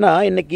ஆனால் இன்றைக்கி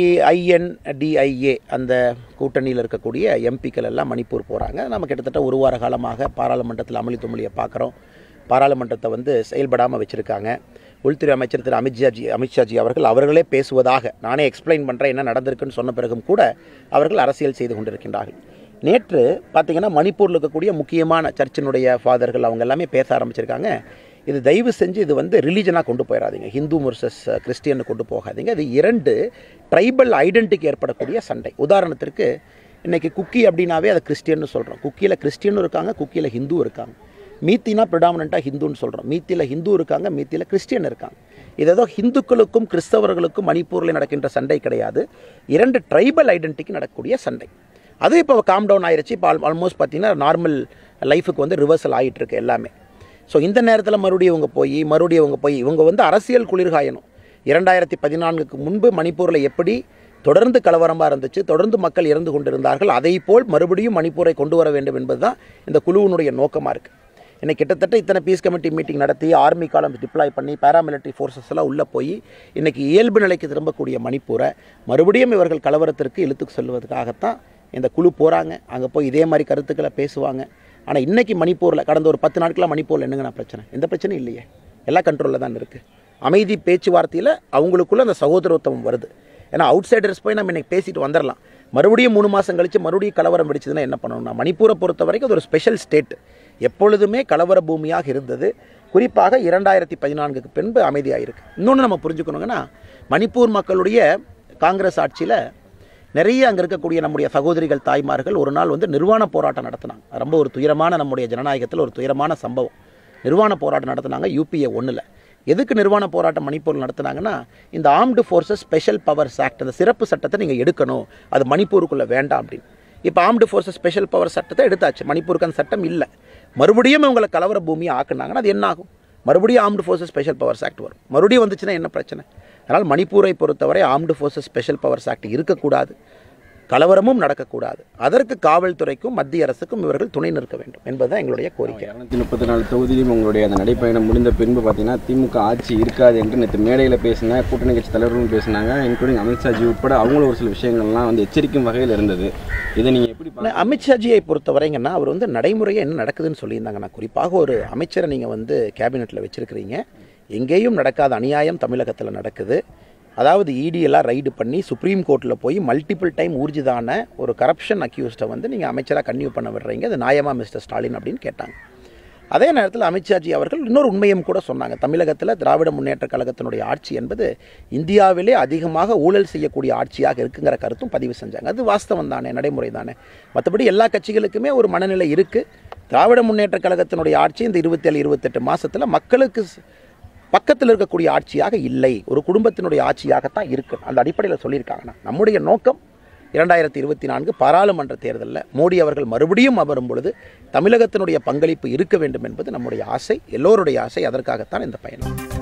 ஐஎன்டிஐஏ அந்த கூட்டணியில் இருக்கக்கூடிய எம்பிக்கள் எல்லாம் மணிப்பூர் போகிறாங்க நம்ம கிட்டத்தட்ட ஒரு வார காலமாக பாராளுமன்றத்தில் அமளி துமளியை பார்க்குறோம் பாராளுமன்றத்தை வந்து செயல்படாமல் வச்சுருக்காங்க உள்துறை அமைச்சர் திரு அமித்ஷாஜி அமித்ஷாஜி அவர்கள் அவர்களே பேசுவதாக நானே எக்ஸ்பிளைன் பண்ணுறேன் என்ன நடந்திருக்குன்னு சொன்ன பிறகும் கூட அவர்கள் அரசியல் செய்து கொண்டிருக்கின்றார்கள் நேற்று பார்த்தீங்கன்னா மணிப்பூரில் இருக்கக்கூடிய முக்கியமான சர்ச்சினுடைய ஃபாதர்கள் அவங்க எல்லாமே பேச ஆரம்பிச்சிருக்காங்க இது தயவு செஞ்சு இது வந்து ரிலீஜனாக கொண்டு போயிடாதீங்க ஹிந்து முர்சஸ் கிறிஸ்டியன் கொண்டு போகாதீங்க இது இரண்டு ட்ரைபல் ஐடென்டிட்டி ஏற்படக்கூடிய சண்டை உதாரணத்திற்கு இன்றைக்கி குக்கி அப்படின்னாவே அதை கிறிஸ்டியன்னு சொல்கிறோம் குக்கியில் கிறிஸ்டியனும் இருக்காங்க குக்கியில் ஹிந்து இருக்காங்க மீத்தினா ப்ரிடாமினண்ட்டாக ஹிந்துன்னு சொல்கிறோம் மீத்தியில் ஹிந்து இருக்காங்க மீத்தியில் கிறிஸ்டியன் இருக்காங்க இது ஏதோ ஹிந்துக்களுக்கும் கிறிஸ்தவர்களுக்கும் மணிப்பூரில் நடக்கின்ற சண்டை கிடையாது இரண்டு ட்ரைபல் ஐடென்டிட்டிக்கு நடக்கக்கூடிய சண்டை அது இப்போ காம் டவுன் ஆயிருச்சு இப்போ ஆல்மோஸ்ட் பார்த்தீங்கன்னா நார்மல் லைஃபுக்கு வந்து ரிவர்சல் ஆகிட்டு இருக்கு எல்லாமே ஸோ இந்த நேரத்தில் மறுபடியும் இவங்க போய் மறுபடியும் இவங்க போய் இவங்க வந்து அரசியல் குளிர்காயணும் இரண்டாயிரத்தி பதினான்குக்கு முன்பு மணிப்பூரில் எப்படி தொடர்ந்து கலவரமாக இருந்துச்சு தொடர்ந்து மக்கள் இறந்து கொண்டிருந்தார்கள் அதை போல் மறுபடியும் மணிப்பூரை கொண்டு வர வேண்டும் என்பது தான் இந்த குழுவினுடைய நோக்கமாக இருக்குது இன்னைக்கு கிட்டத்தட்ட இத்தனை பீஸ் கமிட்டி மீட்டிங் நடத்தி ஆர்மி காலம் டிப்ளாய் பண்ணி பேராமிலிட்டரி ஃபோர்ஸஸ் எல்லாம் உள்ளே போய் இன்னைக்கு இயல்பு நிலைக்கு திரும்பக்கூடிய மணிப்பூரை மறுபடியும் இவர்கள் கலவரத்திற்கு இழுத்துக்கு செல்வதற்காகத்தான் இந்த குழு போகிறாங்க அங்கே போய் இதே மாதிரி கருத்துக்களை பேசுவாங்க ஆனால் இன்னைக்கு மணிப்பூரில் கடந்த ஒரு பத்து நாட்களாக மணிப்பூரில் என்னங்கண்ணா பிரச்சனை எந்த பிரச்சனையும் இல்லையே எல்லா கண்ட்ரோலில் தான் இருக்குது அமைதி பேச்சுவார்த்தையில் அவங்களுக்குள்ள அந்த சகோதரத்துவம் வருது ஏன்னா அவுட் சைடர்ஸ் போய் நம்ம இன்னைக்கு பேசிட்டு வந்துடலாம் மறுபடியும் மூணு மாதம் கழித்து மறுபடியும் கலவரம் வெடிச்சதுன்னா என்ன பண்ணணும்னா மணிப்பூரை பொறுத்த வரைக்கும் அது ஒரு ஸ்பெஷல் ஸ்டேட் எப்பொழுதுமே கலவர பூமியாக இருந்தது குறிப்பாக இரண்டாயிரத்தி பதினான்குக்கு பின்பு அமைதியாக இருக்கு இன்னொன்று நம்ம புரிஞ்சுக்கணுங்கன்னா மணிப்பூர் மக்களுடைய காங்கிரஸ் ஆட்சியில் நிறைய அங்கே இருக்கக்கூடிய நம்முடைய சகோதரிகள் தாய்மார்கள் ஒரு நாள் வந்து நிர்வாண போராட்டம் நடத்தினாங்க ரொம்ப ஒரு துயரமான நம்முடைய ஜனநாயகத்தில் ஒரு துயரமான சம்பவம் நிர்வாண போராட்டம் நடத்தினாங்க யூபிஏ ஒன்றில் எதுக்கு நிர்வாண போராட்டம் மணிப்பூரில் நடத்துனாங்கன்னா இந்த armed forces special powers act அந்த சிறப்பு சட்டத்தை நீங்கள் எடுக்கணும் அது மணிப்பூருக்குள்ளே வேண்டாம் அப்படின்னு இப்போ ஆர்ம்டு ஃபோர்ஸஸ் ஸ்பெஷல் பவர் சட்டத்தை எடுத்தாச்சு மணிப்பூருக்கு அந்த சட்டம் இல்லை மறுபடியும் இவங்களை கலவர பூமியை ஆக்குனாங்கன்னா அது என்ன ஆகும் மறுபடியும் armed forces special powers act வரும் மறுபடியும் வந்துச்சுன்னா என்ன பிரச்சனை அதனால் மணிப்பூரை பொறுத்தவரை armed forces special powers act இருக்கக்கூடாது கலவரமும் நடக்கக்கூடாது அதற்கு காவல்துறைக்கும் மத்திய அரசுக்கும் இவர்கள் துணை நிற்க வேண்டும் என்பதுதான் எங்களுடைய கோரிக்கை இரநூத்தி முப்பத்தி நாலு தொகுதியிலும் உங்களுடைய அந்த நடைப்பயணம் முடிந்த பின்பு பார்த்தீங்கன்னா திமுக ஆட்சி இருக்காது என்று நேற்று மேடையில் பேசின கூட்டணி கட்சி தலைவர்களும் பேசினாங்க இன்க்ளூடிங் அமித்ஷாஜி உட்பட அவங்களும் ஒரு சில விஷயங்கள்லாம் வந்து எச்சரிக்கும் வகையில் இருந்தது இதை நீங்கள் எப்படி ஆனா, அமித்ஷாஜியை பொறுத்தவரைங்கன்னா அவர் வந்து நடைமுறையை என்ன நடக்குதுன்னு சொல்லியிருந்தாங்கண்ணா குறிப்பாக ஒரு அமைச்சரை நீங்கள் வந்து கேபினெட்டில் வச்சிருக்கிறீங்க எங்கேயும் நடக்காத அநியாயம் தமிழகத்தில் நடக்குது அதாவது இடி எல்லாம் ரைடு பண்ணி சுப்ரீம் கோர்ட்டில் போய் மல்டிபிள் டைம் ஊர்ஜிதான ஒரு கரப்ஷன் அக்யூஸ்டை வந்து நீங்கள் அமைச்சராக கன்டினியூ பண்ண விடுறீங்க அது நியாயமா மிஸ்டர் ஸ்டாலின் அப்படின்னு கேட்டாங்க அதே நேரத்தில் அமித்ஷாஜி அவர்கள் இன்னொரு உண்மையும் கூட சொன்னாங்க தமிழகத்தில் திராவிட முன்னேற்ற கழகத்தினுடைய ஆட்சி என்பது இந்தியாவிலே அதிகமாக ஊழல் செய்யக்கூடிய ஆட்சியாக இருக்குங்கிற கருத்தும் பதிவு செஞ்சாங்க அது வாஸ்தவம் தானே நடைமுறை தானே மற்றபடி எல்லா கட்சிகளுக்குமே ஒரு மனநிலை இருக்குது திராவிட முன்னேற்ற கழகத்தினுடைய ஆட்சி இந்த இருபத்தேழு இருபத்தெட்டு மாசத்துல மக்களுக்கு ஸ்- பக்கத்தில் இருக்கக்கூடிய ஆட்சியாக இல்லை ஒரு குடும்பத்தினுடைய ஆட்சியாகத்தான் இருக்கு அந்த அடிப்படையில் சொல்லியிருக்காங்கண்ணா நம்முடைய நோக்கம் இரண்டாயிரத்தி இருபத்தி நான்கு பாராளுமன்ற தேர்தலில் மோடி அவர்கள் மறுபடியும் அமரும் பொழுது தமிழகத்தினுடைய பங்களிப்பு இருக்க வேண்டும் என்பது நம்முடைய ஆசை எல்லோருடைய ஆசை அதற்காகத்தான் இந்த பயணம்